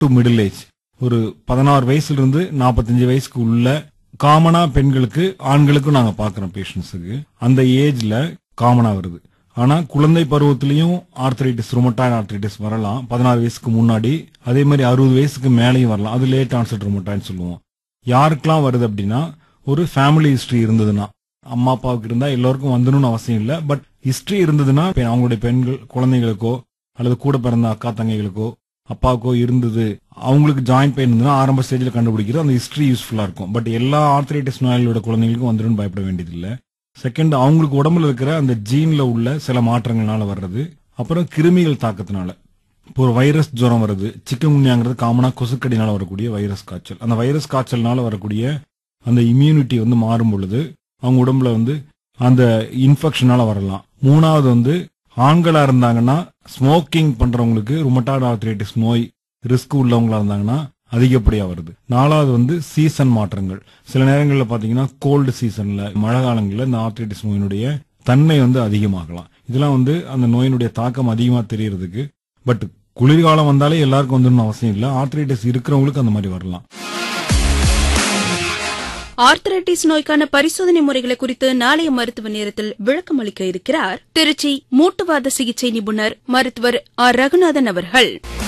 to middle age ஒரு பதினாறு வயசுல இருந்து நாற்பத்தஞ்சு வயசுக்கு உள்ள காமனா பெண்களுக்கு ஆண்களுக்கும் நாங்க பாக்குறோம் பேஷண்ட்ஸுக்கு அந்த ஏஜ்ல காமனா வருது ஆனா குழந்தை பருவத்திலையும் ஆர்த்தரைட்டிஸ் ருமட்டாய்டு ஆர்த்தரைட்டிஸ் வரலாம் பதினாறு வயசுக்கு முன்னாடி அதே மாதிரி அறுபது வயசுக்கு மேலேயும் வரலாம் அது லேட் ஆன்செட் ருமட்டாய்டு சொல்லுவோம் யாருக்கெல்லாம் வருது அப்படின்னா ஒரு ஃபேமிலி ஹிஸ்டரி இருந்ததுன்னா அம்மா அப்பாவுக்கு இருந்தா எல்லாருக்கும் வந்துடணும்னு அவசியம் இல்ல பட் ஹிஸ்டரி இருந்ததுன்னா இப்ப அவங்களுடைய பெண்கள் குழந்தைகளுக்கோ அல்லது கூட பிறந்த அக்கா தங்கைகளுக்கோ அப்பாவுக்கோ இருந்தது அவங்களுக்கு ஜாயிண்ட் பெயின் இருந்ததுன்னா ஆரம்ப ஸ்டேஜில் கண்டுபிடிக்கிறது அந்த ஹிஸ்டரி யூஸ்ஃபுல்லா இருக்கும் பட் எல்லா ஆர்த்தரைட்டிஸ் நோயாளியோட குழந்தைங்களுக்கும் வந்துடும் பயப்பட வேண்டியதில்லை செகண்ட் அவங்களுக்கு உடம்புல இருக்கிற அந்த ஜீன்ல உள்ள சில மாற்றங்கள்னால வர்றது அப்புறம் கிருமிகள் தாக்கத்தினால இப்போ ஒரு வைரஸ் ஜுரம் வருது சிக்கன் குன்யாங்கிறது காமனா கொசுக்கடினால வரக்கூடிய வைரஸ் காய்ச்சல் அந்த வைரஸ் காய்ச்சல்னால வரக்கூடிய அந்த இம்யூனிட்டி வந்து மாறும் பொழுது அவங்க உடம்புல வந்து அந்த இன்ஃபெக்ஷனால வரலாம் மூணாவது வந்து ஆண்களா இருந்தாங்கன்னா ஸ்மோக்கிங் பண்றவங்களுக்கு ருமட்டாய்டு ஆர்த்ரைட்டிஸ் நோய் ரிஸ்க் உள்ளவங்களா இருந்தாங்கன்னா அதிகப்படியா வருது நாலாவது வந்து சீசன் மாற்றங்கள் சில நேரங்களில் பாத்தீங்கன்னா கோல்டு சீசன்ல மழை காலங்களில் இந்த ஆர்த்ரைட்டிஸ் நோயினுடைய தன்மை வந்து அதிகமாகலாம் இதெல்லாம் வந்து அந்த நோயினுடைய தாக்கம் அதிகமா தெரியறதுக்கு பட் குளிர்காலம் வந்தாலே எல்லாருக்கும் வந்துடணும் அவசியம் இல்லை ஆர்த்ரைட்டிஸ் இருக்கிறவங்களுக்கு அந்த மாதிரி வரலாம் ஆர்த்தரைட்டிஸ் நோய்க்கான பரிசோதனை முறைகளை குறித்து நாளைய மருத்துவ நேரத்தில் விளக்கம் அளிக்க இருக்கிறார் திருச்சி மூட்டுவாத சிகிச்சை நிபுணர் மருத்துவர் ஆர் ரகுநாதன் அவர்கள்